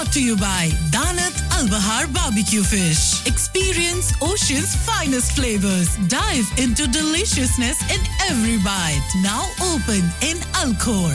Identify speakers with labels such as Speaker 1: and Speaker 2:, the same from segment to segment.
Speaker 1: brought to you by Danat Al Bahar Barbecue Fish. Experience Ocean's finest flavors. Dive into deliciousness in every bite. Now open in Alcor.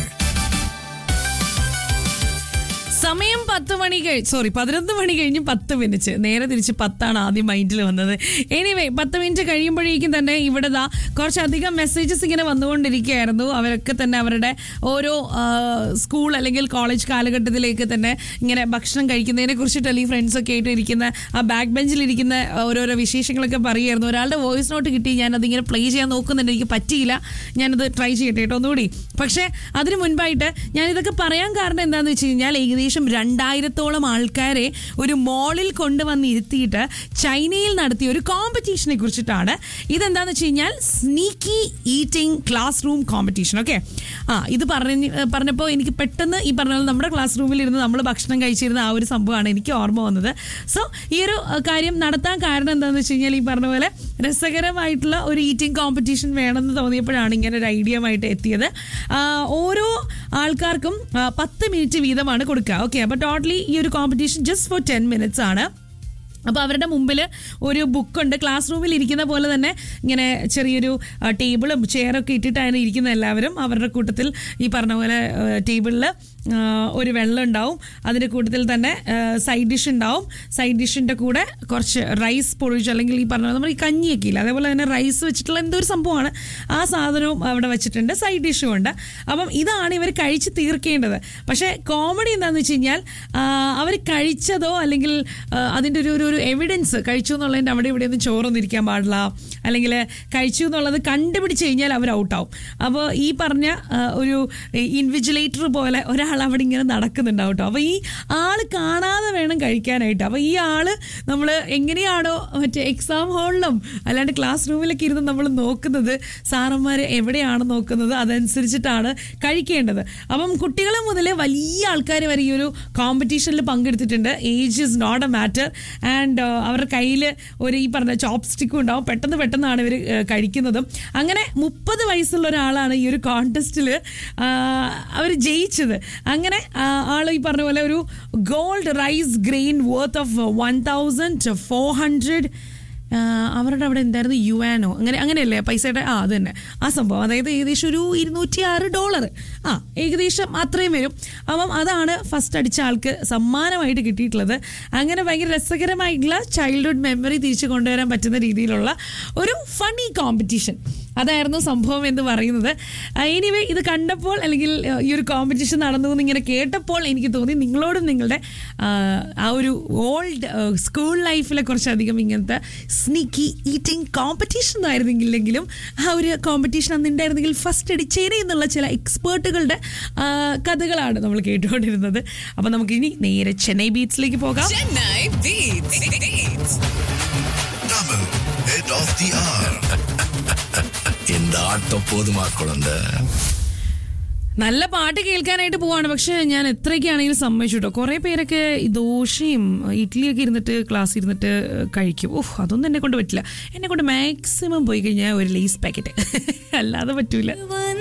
Speaker 2: സമയം പത്ത് മണി കഴിഞ്ഞ് sorry പതിനൊന്ന് മണി കഴിഞ്ഞ് പത്ത് minute നേരെ തിരിച്ച് പത്താണ് ആദ്യം മൈൻഡിൽ വന്നത് എനിവേ പത്ത് മിനിറ്റ് കഴിയുമ്പോഴേക്കും തന്നെ ഇവിടെ ദാ കുറച്ചധികം മെസ്സേജസ് ഇങ്ങനെ വന്നുകൊണ്ടിരിക്കുകയായിരുന്നു അവരൊക്കെ തന്നെ അവരുടെ ഓരോ ആ, സ്കൂൾ അല്ലെങ്കിൽ കോളേജ് കാലഘട്ടത്തിലേക്ക് തന്നെ ഇങ്ങനെ ഭക്ഷണം കഴിക്കുന്നതിനെ കുറിച്ചിട്ട് ഈ ഫ്രണ്ട്സ് ഒക്കെ ആയിട്ട് ഇരിക്കുന്ന ആ ബാക്ക് ബെഞ്ചിലിരിക്കുന്ന ഓരോരോ വിശേഷങ്ങളൊക്കെ പറയുമായിരുന്നു ഒരാളുടെ വോയിസ് നോട്ട് കിട്ടി ഞാൻ അതിങ്ങനെ പ്ലേ ചെയ്യാൻ നോക്കുന്നുണ്ട് എനിക്ക് പറ്റിയില്ല ഞാനത് ട്രൈ ചെയ്യട്ടെ കേട്ടോ ഒന്നുകൂടി പക്ഷേ അതിന് മുൻപായിട്ട് ഞാൻ ഇതൊക്കെ പറയാൻ കാരണം എന്താണെന്ന് വെച്ച് കഴിഞ്ഞാൽ ഏകദേശം രണ്ടായിരത്തോളം ആൾക്കാരെ ഒരു മോളിൽ കൊണ്ടുവന്ന് ഇരുത്തിയിട്ട് ചൈനയിൽ നടത്തിയ ഒരു കോമ്പറ്റീഷനെ കുറിച്ചിട്ടാണ് ഇതെന്താന്ന് വെച്ച് കഴിഞ്ഞാൽ sneaky eating class room competition okay ആ ഇത് പറഞ്ഞ് പറഞ്ഞപ്പോൾ എനിക്ക് പെട്ടെന്ന് ഈ പറഞ്ഞ പോലെ നമ്മുടെ ക്ലാസ് റൂമിൽ ഇരുന്ന് നമ്മൾ ഭക്ഷണം കഴിച്ചിരുന്ന ആ ഒരു സംഭവമാണ് എനിക്ക് ഓർമ്മ വന്നത് സോ ഈ ഒരു അഹ്, കാര്യം നടത്താൻ കാരണം എന്താണെന്ന് വെച്ച് കഴിഞ്ഞാൽ ഈ പറഞ്ഞ പോലെ രസകരമായിട്ടുള്ള ഒരു ഈറ്റിംഗ് കോമ്പറ്റീഷൻ വേണമെന്ന് തോന്നിയപ്പോഴാണ് ഇങ്ങനെ ഒരു ഐഡിയ ആയിട്ട് എത്തിയത് ആ, ഓരോ ആൾക്കാർക്കും ആ, പത്ത് മിനിറ്റ് വീതമാണ് കൊടുക്കുക ഓക്കെ അപ്പോൾ ടോട്ടലി ഈ ഒരു competition just for ten minutes ആണ് അപ്പോൾ അവരുടെ മുമ്പിൽ ഒരു ബുക്കുണ്ട് ക്ലാസ് റൂമിൽ ഇരിക്കുന്ന പോലെ തന്നെ ഇങ്ങനെ ചെറിയൊരു ആ, ടേബിളും ചെയറൊക്കെ ഇട്ടിട്ടാണ് ഇരിക്കുന്ന എല്ലാവരും അവരുടെ കൂട്ടത്തിൽ ഈ പറഞ്ഞ പോലെ ടേബിളിൽ ഒരു വെള്ളം ഉണ്ടാവും അതിൻ്റെ കൂട്ടത്തിൽ തന്നെ സൈഡ് ഡിഷ് ഉണ്ടാവും സൈഡ് ഡിഷിൻ്റെ കൂടെ കുറച്ച് റൈസ് പൊഴിച്ച് അല്ലെങ്കിൽ ഈ പറഞ്ഞ പോലെ നമ്മൾ ഈ കഞ്ഞിയൊക്കെ ഇല്ല അതേപോലെ തന്നെ റൈസ് വെച്ചിട്ടുള്ള എന്തോ ഒരു സംഭവമാണ് ആ സാധനവും അവിടെ വെച്ചിട്ടുണ്ട് സൈഡ് ഡിഷും ഉണ്ട് അപ്പം ഇതാണ് ഇവർ കഴിച്ച് തീർക്കേണ്ടത് പക്ഷേ കോമഡി എന്താണെന്ന് വെച്ച് കഴിഞ്ഞാൽ അവർ കഴിച്ചതോ അല്ലെങ്കിൽ ആ, അതിൻ്റെ ഒരു ഒരു ഒരു എവിഡൻസ് കഴിച്ചു എന്നുള്ളതിൻ്റെ അവിടെ ഇവിടെ ഒന്നും ചോറൊന്നും ഇരിക്കാൻ പാടില്ല അല്ലെങ്കിൽ കഴിച്ചു എന്നുള്ളത് കണ്ടുപിടിച്ച് കഴിഞ്ഞാൽ അവർ ഔട്ടാവും അപ്പോൾ ഈ പറഞ്ഞ ആ, ഒരു ഇൻവിജിലേറ്റർ പോലെ ഒരാൾ അവിടെ ഇങ്ങനെ നടക്കുന്നുണ്ടാവും കേട്ടോ അപ്പോൾ ഈ ആള് കാണാതെ വേണം കഴിക്കാനായിട്ട് അപ്പോൾ ഈ ആള് നമ്മൾ എങ്ങനെയാണോ മറ്റേ എക്സാം ഹാളിലും അല്ലാണ്ട് ക്ലാസ് റൂമിലൊക്കെ ഇരുന്ന് നമ്മൾ നോക്കുന്നത് സാറന്മാർ എവിടെയാണ് നോക്കുന്നത് അതനുസരിച്ചിട്ടാണ് കഴിക്കേണ്ടത് അപ്പം കുട്ടികൾ മുതൽ വലിയ ആൾക്കാർ വരെ ഈ ഒരു കോമ്പറ്റീഷനിൽ പങ്കെടുത്തിട്ടുണ്ട് age is not a matter and അവരുടെ കയ്യിൽ ഒരു ഈ പറഞ്ഞ ചോപ്പ് സ്റ്റിക്കും ഉണ്ടാവും പെട്ടെന്ന് പെട്ടെന്നാണ് ഇവർ കഴിക്കുന്നതും അങ്ങനെ മുപ്പത് വയസ്സുള്ള ഒരാളാണ് ഈ ഒരു കോൺടെസ്റ്റിൽ അവർ ജയിച്ചത് അങ്ങനെ ആൾ ഈ പറഞ്ഞ പോലെ ഒരു gold rice grain worth of one thousand four hundred അവരുടെ അവിടെ എന്തായിരുന്നു യു ആനോ അങ്ങനെ അങ്ങനെയല്ലേ പൈസയുടെ ആ അത് തന്നെ ആ സംഭവം അതായത് ഏകദേശം ഒരു ഇരുന്നൂറ്റി ആറ് ഡോളർ ആ ഏകദേശം അത്രയും വരും അപ്പം അതാണ് ഫസ്റ്റ് അടിച്ച ആൾക്ക് സമ്മാനമായിട്ട് കിട്ടിയിട്ടുള്ളത് അങ്ങനെ ഭയങ്കര രസകരമായിട്ടുള്ള ചൈൽഡ്ഹുഡ് മെമ്മറി തിരിച്ചു കൊണ്ടുവരാൻ പറ്റുന്ന രീതിയിലുള്ള ഒരു ഫണി കോമ്പറ്റീഷൻ അതായിരുന്നു സംഭവം എന്ന് പറയുന്നത് എനിവേ ഇത് കണ്ടപ്പോൾ അല്ലെങ്കിൽ ആ, ഈ ഒരു കോമ്പറ്റീഷൻ നടന്നു എന്ന് ഇങ്ങനെ കേട്ടപ്പോൾ എനിക്ക് തോന്നി നിങ്ങളോടും നിങ്ങളുടെ ആ, ആ ഒരു ഓൾഡ് സ്കൂൾ ലൈഫിലെ കുറച്ചധികം ഇങ്ങനത്തെ സ്നീക്കി ഈറ്റിംഗ് കോമ്പറ്റീഷൻ ആയിരുന്നെങ്കിലെങ്കിലും ആ ഒരു കോമ്പറ്റീഷൻ അന്ന് ഉണ്ടായിരുന്നെങ്കിൽ ഫസ്റ്റ് അടിച്ചേനെ എന്നുള്ള ചില എക്സ്പേർട്ടുകളുടെ ആ, കഥകളാണ് നമ്മൾ കേട്ടുകൊണ്ടിരുന്നത് അപ്പം നമുക്ക് ഇനി നേരെ ചെന്നൈ ബീച്ചിലേക്ക് പോകാം
Speaker 1: Chennai Beats. Beats.
Speaker 3: Tamil, head of the hour.
Speaker 4: இந்த ஆட்டம் போதுமா குழந்தை
Speaker 2: നല്ല പാട്ട് കേൾക്കാനായിട്ട് പോവാണ് പക്ഷെ ഞാൻ എത്രയൊക്കെയാണെങ്കിലും സമ്മതിച്ചു കേട്ടോ കുറേ പേരൊക്കെ ഈ ദോശയും ഇഡ്ഡലിയൊക്കെ ഇരുന്നിട്ട് ക്ലാസ് ഇരുന്നിട്ട് കഴിക്കും ഓഹ് അതൊന്നും എന്നെ കൊണ്ട് പറ്റില്ല എന്നെ കൊണ്ട് മാക്സിമം പോയി കഴിഞ്ഞാൽ ഒരു ലേസ് പാക്കറ്റ് അല്ലാതെ പറ്റൂല